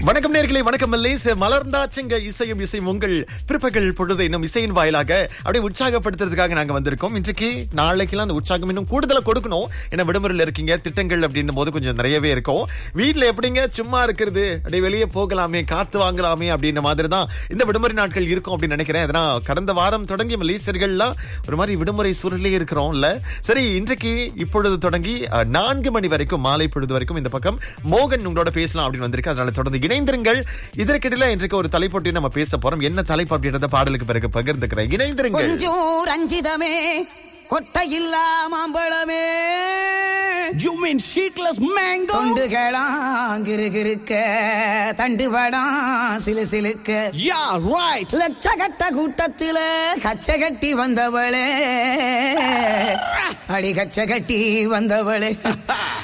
வணக்கம் நேர்களே வணக்கம் மல்லேஸ் மலர்ந்தாச்சுங்க இசையும் இசையும் உங்கள் பிற்பகல் பொழுது இன்னும் இசையின் வாயிலாக அப்படியே உற்சாகப்படுத்துறதுக்காக நாங்க வந்திருக்கோம் இன்றைக்கு நாளைக்கெல்லாம் அந்த உற்சாகம் இன்னும் கூடுதலா கொடுக்கணும் ஏன்னா விடுமுறையில் இருக்கீங்க திட்டங்கள் அப்படின்னும் போது கொஞ்சம் நிறையவே இருக்கும் வீட்ல எப்படிங்க சும்மா இருக்கிறது அப்படியே வெளியே போகலாமே காத்து வாங்கலாமே அப்படின்ற மாதிரி தான் இந்த விடுமுறை நாட்கள் இருக்கும் அப்படின்னு நினைக்கிறேன் அதனா கடந்த வாரம் தொடங்கி மலேசியர்கள்லாம் ஒரு மாதிரி விடுமுறை சூழலே இருக்கிறோம்ல சரி இன்றைக்கு இப்பொழுது தொடங்கி அஹ், நான்கு மணி வரைக்கும் மாலை பொழுது வரைக்கும் இந்த பக்கம் மோகன் உங்களோட பேசலாம் அப்படின்னு வந்திருக்கு அதனால தொடர்ந்து இணைந்திருங்கள் இதற்கிடையில இன்றைக்கு ஒரு தலைப்பொட்டி நம்ம பேச போறோம் என்ன தலைப்பு அப்படின்றத பாடலுக்கு பிறகு பகிர்ந்துக்கிறேன் இணைந்திருங்கள் கொஞ்சம் ரஞ்சிதமே கொட்டையில்லா மாம்பழமே You mean sheetless mango? தொண்டுகளாம் கிருகிருக்க தண்டுபடாம் சிலு சிலுக்க Yeah, right. லட்சகட்ட கூட்டத்தில கச்ச கட்டி வந்தவளே அடி கச்ச கட்டி வந்தவளே